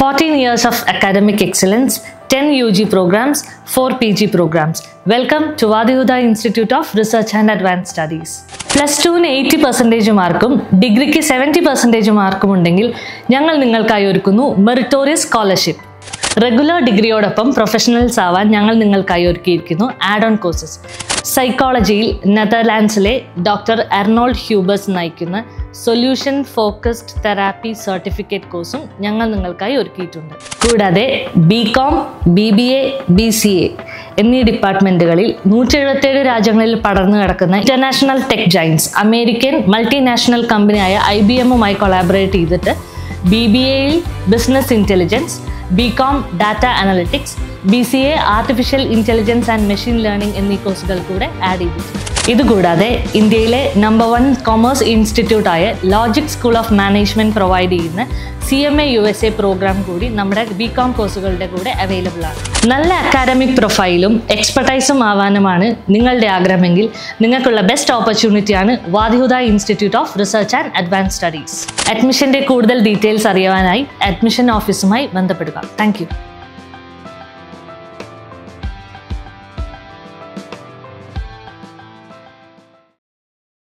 14 years of academic excellence, 10 UG programs, 4 PG programs. Welcome to Vadihuda Institute of Research and Advanced Studies. Plus ടുവിന് eighty percentage മാർക്കും ഡിഗ്രിക്ക് seventy percentage മാർക്കും ഉണ്ടെങ്കിൽ ഞങ്ങൾ നിങ്ങൾക്കായി ഒരുക്കുന്നു മെറിറ്റോറിയസ് സ്കോളർഷിപ്പ് റെഗുലർ ഡിഗ്രിയോടൊപ്പം പ്രൊഫഷണൽസ് ആവാൻ ഞങ്ങൾ നിങ്ങൾക്കായി ഒരുക്കിയിരിക്കുന്നു ആഡ് ഓൺ കോഴ്സസ് സൈക്കോളജിയിൽ നെതർലാൻഡ്സിലെ ഡോക്ടർ എർണോൾഡ് ഹ്യൂബേഴ്സ് നയിക്കുന്ന സൊല്യൂഷൻ ഫോക്കസ്ഡ് തെറാപ്പി സർട്ടിഫിക്കറ്റ് കോഴ്സും ഞങ്ങൾ നിങ്ങൾക്കായി ഒരുക്കിയിട്ടുണ്ട് കൂടാതെ B com B B A B C A എന്നീ ഡിപ്പാർട്ട്മെൻറ്റുകളിൽ നൂറ്റി എഴുപത്തേഴ് രാജ്യങ്ങളിൽ പടർന്നു കിടക്കുന്ന international tech giants American multinational കമ്പനിയായ ഐ ബി എമ്മുമായി കൊളാബറേറ്റ് ചെയ്തിട്ട് ബി ബി എയിൽ business intelligence B com data analytics B C A artificial intelligence and machine learning എന്നീ കോഴ്സുകൾ കൂടെ ആഡ് ചെയ്തിട്ടുണ്ട് ഇതുകൂടാതെ ഇന്ത്യയിലെ നമ്പർ വൺ കൊമേഴ്സ് ഇൻസ്റ്റിറ്റ്യൂട്ടായ Logic school of management provide ചെയ്യുന്ന C M A U S A programme കൂടി നമ്മുടെ ബി കോം കോഴ്സുകളുടെ കൂടെ അവൈലബിൾ ആണ് നല്ല അക്കാഡമിക് പ്രൊഫൈലും എക്സ്പെർട്ടൈസും ആവാനുമാണ് നിങ്ങളുടെ ആഗ്രഹമെങ്കിൽ നിങ്ങൾക്കുള്ള ബെസ്റ്റ് ഓപ്പർച്യൂണിറ്റിയാണ് Wadihuda institute of research and advance studies അഡ്മിഷൻ്റെ കൂടുതൽ ഡീറ്റെയിൽസ് അറിയുവാനായി അഡ്മിഷൻ ഓഫീസുമായി ബന്ധപ്പെടുക താങ്ക്